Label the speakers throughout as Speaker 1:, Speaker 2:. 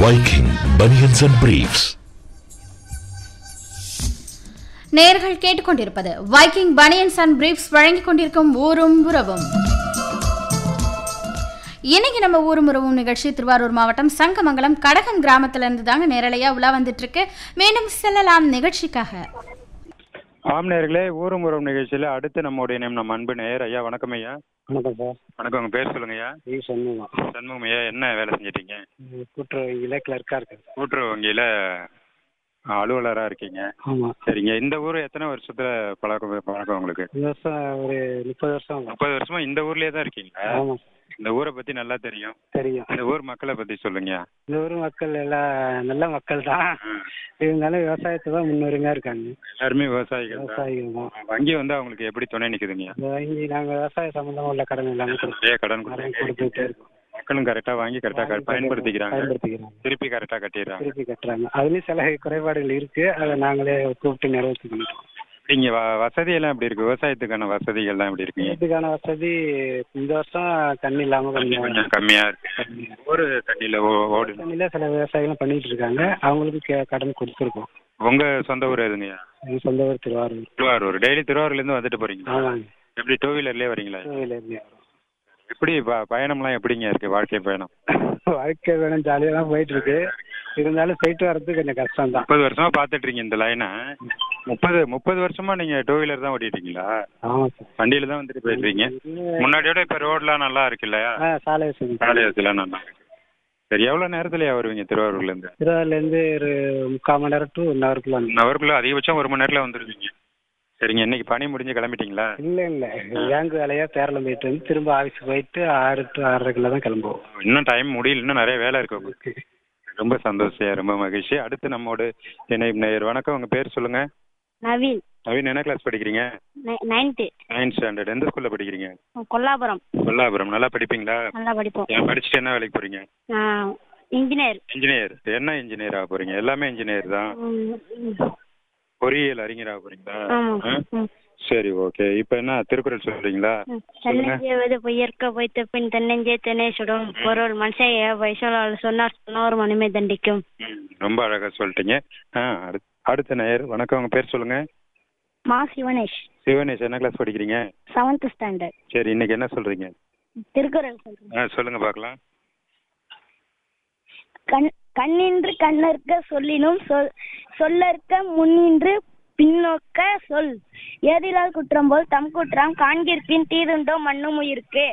Speaker 1: Viking Bunions and Briefs.
Speaker 2: நேர்கள் கேட்டுக்கொண்டிருப்பது Viking banians and briefs வழங்கிக் கொண்டிருக்கும் ஊரும் உறவும் இன்னைக்கு நம்ம ஊரும் உறவும் நிகழ்ச்சி திருவாரூர் மாவட்டம் சங்கமங்கலம் கடகம் கிராமத்துல இருந்து தாங்க நேரலையா உலா வந்துட்டு இருக்கு மீண்டும் செல்லலாம் நிகழ்ச்சிக்காக
Speaker 3: ஆம் நேர்களே ஊரும் உறவு நிகழ்ச்சியில் அடுத்து நம்முடைய நேம் நம்ம அன்பு நேயர் ஐயா வணக்கம் ஐயா
Speaker 4: வணக்கம் சார்
Speaker 3: வணக்கம் உங்க பேர் சொல்லுங்க ஐயா
Speaker 4: வி சண்முகம்
Speaker 3: சண்முகம் ஐயா என்ன வேலை செஞ்சிட்டீங்க
Speaker 4: கூட்டுறவு கிளர்க்காக இருக்கேன்
Speaker 3: கூட்டுறவு வங்கியில அலுவலரா இருக்கீங்க
Speaker 4: ஆமாம்
Speaker 3: சரிங்க இந்த ஊர் எத்தனை வருஷத்துல பழக்கம் பழக்கம் உங்களுக்கு
Speaker 4: இந்த வருஷம் ஒரு முப்பது வருஷம் ஆகும்.
Speaker 3: முப்பது வருஷமா இந்த ஊர்லயே தான் இருக்கீங்களா
Speaker 4: ஆமாம்
Speaker 3: இந்த ஊரை பத்தி நல்லா தெரியும்
Speaker 4: தெரியும்
Speaker 3: இந்த ஊர் மக்களை பத்தி சொல்லுங்க
Speaker 4: இந்த ஊர் மக்கள் எல்லாம் நல்ல மக்கள் தான் இருந்தாலும் விவசாயத்தை தான் முன்னுரிமையாக இருக்காங்க
Speaker 3: எல்லாருமே விவசாயிகள் தான்
Speaker 4: விவசாயிகள் தான்
Speaker 3: வங்கி வந்து அவங்களுக்கு எப்படி துணை நிக்குதுங்க
Speaker 4: இந்த வாங்கி நாங்கள் விவசாய சம்மந்தமாக உள்ள கடன் எல்லாமே கொடுப்போம்
Speaker 3: நிறைய கடன்
Speaker 4: கடன்
Speaker 3: கொடுத்துட்டே
Speaker 4: கொடுத்துட்டே இருக்கோம்
Speaker 3: மக்களும் கரெக்டா வாங்கி கரெக்டா பயன்படுத்திக்கிறாங்க
Speaker 4: பயன்படுத்திக்கிறாங்க
Speaker 3: திருப்பி கரெக்டா கட்டிடுறாங்க
Speaker 4: திருப்பி கட்டுறாங்க அதுலேயும் சில குறைபாடுகள் இருக்கு அதை நாங்களே கூப்பிட்டு நிறைவேற்றிக்கணும்
Speaker 3: நீங்க வ- வசதி எல்லாம் எப்படி இருக்கு விவசாயத்துக்கான வசதிகள்லாம் எப்படி இருக்குங்க
Speaker 4: இதுக்கான வசதி இந்த வருஷம் தண்ணி இல்லாமல்
Speaker 3: தண்ணி
Speaker 4: கொஞ்சம்
Speaker 3: கொஞ்சம் கம்மியா இருக்கு ஒரு தண்ணியில ஓ- ஓடுது
Speaker 4: தண்ணியில் சில விவசாயிகளும் பண்ணிட்டு இருக்காங்க அவங்களுக்கு கே- கடன் கொடுத்துருக்கோம்
Speaker 3: உங்க சொந்த ஊர் எதுங்கய்யா
Speaker 4: என் சொந்த ஊர் திருவாரூர்
Speaker 3: திருவாரூர் டெய்லி திருவாரூர்ல இருந்து வந்துட்டு போறீங்க
Speaker 4: ஆமாங்க
Speaker 3: எப்படி டூ வீலர்லயே வரீங்களா
Speaker 4: கோவிலேருந்து
Speaker 3: எப்படி ப- பயணம்லாம் எப்படிங்க இருக்கு வாழ்க்கை பயணம்
Speaker 4: வாழ்க்கை வேணும் ஜாலியாக தான் போயிட்டு இருக்கு இருந்தாலும் போயிட்டு வர்றது கொஞ்சம் கஷ்டம் தான்
Speaker 3: முப்பது வருஷமா பாத்துட்டு இருக்கீங்க இந்த லைனை முப்பது முப்பது வருஷமா நீங்க டூ வீலர் தான் ஓட்டிட்டீங்களா
Speaker 4: ஆமாம் சார்
Speaker 3: வண்டியில தான் வந்துட்டு போயிருக்கீங்க முன்னாடியோட இப்ப ரோட்லாம் நல்லா இருக்கு இல்லையா
Speaker 4: ஆ சாலை வசதி
Speaker 3: சாலை வசதிலாம் நல்லா இருக்கு சரி எவ்வளவு நேரத்துலயா வருவீங்க திருவாரூர்ல இருந்து
Speaker 4: திருவாரூர்லேருந்து ஒரு முக்கால் மணி நேரம் டு ஒன் ஹவருக்குள்ள வந்து
Speaker 3: ஒன் ஹவருக்குள்ள அதிகபட்சம் ஒரு மணி நேரத்துல வந்துருவீங்க சரிங்க இன்னைக்கு பணி முடிஞ்சு கிளம்பிட்டீங்களா
Speaker 4: இல்லை இல்லை பேங்க் வேலையாக பேரில் போயிட்டு வந்து திரும்ப ஆஃபீஸ் போயிட்டு ஆறு டு ஆறரைக்குள்ள தான் கிளம்புவோம்
Speaker 3: இன்னும் டைம் முடியல இன்னும் நிறைய வேலை இருக்கு உங்களுக்கு ரொம்ப சந்தோஷம் ரொம்ப மகிழ்ச்சி அடுத்து நம்மோடு இணை நேயர் வணக்கம் உங்க பேர் சொல்லுங்க
Speaker 5: நவீன்
Speaker 3: நவீன் என்ன கிளாஸ் படிக்கிறீங்க
Speaker 5: நைன்த்து
Speaker 3: நைன்த் ஸ்டாண்டர்ட் எந்த ஸ்கூல்ல படிக்கிறீங்க
Speaker 5: கொல்லாபுரம்
Speaker 3: கொல்லாபுரம் நல்லா படிப்பீங்களா
Speaker 5: நல்லா படிப்போம்
Speaker 3: ஏன் படிச்சுட்டு என்ன வேலைக்கு போறீங்க
Speaker 5: இன்ஜினியர்
Speaker 3: இன்ஜினியர் என்ன இன்ஜினியர் ஆக போறீங்க எல்லாமே இன்ஜினியர் தான் பொறியியல் அறிஞர் ஆக போறீங்களா
Speaker 5: ஆமாம்
Speaker 3: ஆ?
Speaker 5: ம்
Speaker 3: சரி ஓகே இப்போ என்ன திருக்குறள் சொல்றீங்களா சொல்லுங்க
Speaker 5: தன்னெஞ்சே பொய்யற்க பொய்த்த பின் தன்னெஞ்சே தினை சுடும் பொருள் மனுஷைய வயசால் சொன்னார் சொன்னவர் மனுமை தண்டிக்கும்
Speaker 3: ம், ரொம்ப அழகா சொல்லிட்டீங்க ஆ அடுத்- அடுத்த நேயர் வணக்கம் உங்க பேர் சொல்லுங்க
Speaker 5: மா சிவனேஷ்
Speaker 3: சிவனேஷ் என்ன கிளாஸ் படிக்கிறீங்க
Speaker 5: செவன்த் ஸ்டாண்டர்ட்
Speaker 3: சரி இன்னைக்கு என்ன சொல்றீங்க
Speaker 5: திருக்குறள் சொல்றேன்
Speaker 3: ஆ சொல்லுங்க பார்க்கலாம்
Speaker 5: கண் கண்ணின்று கண்ணற்க சொல்லினும் சொல் சொல்லற்க முன்னின்று பின்னோக்க சொல் ஏதிலால் குற்றம் போல் தம் குற்றம் காண்கிற்பின் தீதுண்டோ மண்ணும் உயிர்க்கு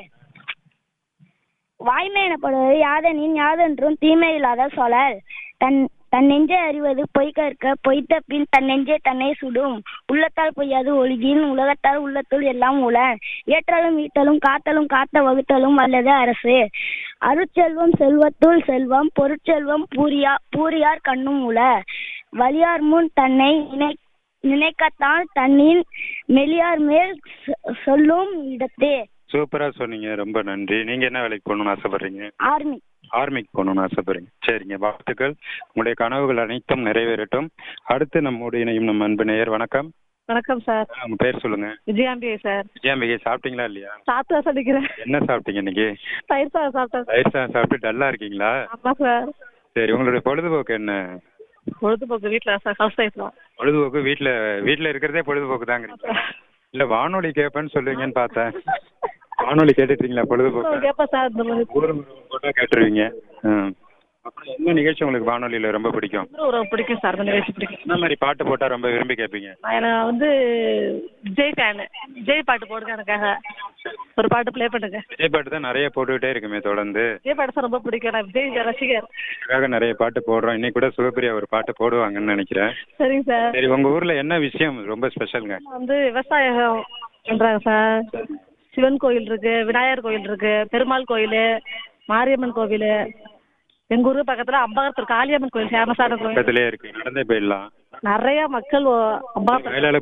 Speaker 5: வாய்மை எனப்படுவது யாதெனின் யாதென்றும் தீமை இல்லாத சொலல் தன் தன் நெஞ்சை அறிவது பொய் கற்க பொய்த்த பின் தன் நெஞ்சே தன்னை சுடும் உள்ளத்தால் பொய்யாது ஒழுகின் உலகத்தால் உள்ளத்துள் எல்லாம் உள ஏற்றலும் ஈட்டலும் காத்தலும் காத்த வகுத்தலும் வல்லது அரசு அருட்செல்வம் செல்வத்துள் செல்வம் பொருட்செல்வம் பூரியா பூரியார் கண்ணும் உள வலியார் முன் தன்னை நினை நினைக்கத்தான் தன்னின் மெலியார் மேல் சொ- சொல்லும் இடத்தே
Speaker 3: சூப்பரா சொன்னீங்க ரொம்ப நன்றி நீங்க என்ன வேலைக்கு போகணும்னு ஆசைப்படுறீங்க
Speaker 5: ஆர்மி
Speaker 3: ஆர்மிக்கு போகணும்னு ஆசைப்படுறீங்க சரிங்க வாழ்த்துக்கள் உங்களுடைய கனவுகள் அனைத்தும் நிறைவேறட்டும் அடுத்து நம்மோடு இணையும் நம்ம அன்பு நேயர் வணக்கம்
Speaker 6: வணக்கம் சார்
Speaker 3: ஆ, உங்க பேர் சொல்லுங்க
Speaker 6: விஜயாம்பிகை சார்
Speaker 3: விஜயாம்பிகை சாப்பிட்டீங்களா இல்லையா
Speaker 6: சாப்பிட்டா சொல்லிக்கிறேன்
Speaker 3: என்ன சாப்பிட்டீங்க இன்னைக்கு
Speaker 6: தயிர் சாதம் சாப்பிட்டேன்
Speaker 3: தயிர் சாதம் சாப்பிட்டு டல்லா இருக்கீங்களா
Speaker 6: ஆமா சார்
Speaker 3: சரி உங்களுடைய பொழுதுபோக்கு என்ன
Speaker 6: பொழுதுபோக்கு வீட்டில் சார் ஹவுஸ் ஒய்ஃப் தான்
Speaker 3: பொழுதுபோக்கு வீட்ல வீட்ல இருக்கிறதே பொழுதுபோக்கு தாங்க இல்ல வானொலி கேட்பேன்னு சொல்லுவீங்கன்னு பார்த்தேன் வானொலி கேட்டுட்டீங்களா பொழுதுபோக்கு
Speaker 6: கேட்பேன் சார் இந்த மாதிரி
Speaker 3: ஊர் போட்டா கேட்டுருவீங்க ம். அப்புறம் என்ன நிகழ்ச்சி உங்களுக்கு வானொலியில ரொம்ப பிடிக்கும்
Speaker 6: ஊர் உறவு பிடிக்கும் சார் இந்த நிகழ்ச்சி பிடிக்கும்
Speaker 3: என்ன மாதிரி பாட்டு போட்டா ரொம்ப விரும்பி கேட்பீங்க
Speaker 6: நான் நான் வந்து விஜய் ஃபேனு விஜய் பாட்டு போடுங்க எனக்காக ஒரு பாட்டு ப்ளே பண்ணுங்க
Speaker 3: விஜய் பாட்டு தான் நிறைய போட்டுக்கிட்டே இருக்குமே தொடர்ந்து
Speaker 6: விஜய் பாட்டு சார் ரொம்ப பிடிக்கும் நான் விஜய் ரசிகர்
Speaker 3: அதுக்காக நிறைய பாட்டு போடுறோம் இன்னைக்கு கூட சிவபிரியா ஒரு பாட்டு போடுவாங்கன்னு நினைக்கிறேன்
Speaker 6: சரிங்க சார்
Speaker 3: சரி உங்க ஊர்ல என்ன விஷயம் ரொம்ப ஸ்பெஷலுங்க
Speaker 6: வந்து விவசாயம் பண்றாங்க சார் சிவன் கோயில் இருக்கு விநாயகர் கோயில் இருக்கு பெருமாள் கோயில் மாரியம்மன் கோவில் எங்க ஊருக்கு பக்கத்துல அம்பகத்தூர் காளியம்மன் கோயில் ஃபேமஸான கோயில்
Speaker 3: பக்கத்திலே இருக்கு நடந்தே போயிடலாம்
Speaker 6: நிறைய மக்கள் அம்பகத்தூர்
Speaker 3: வேலையில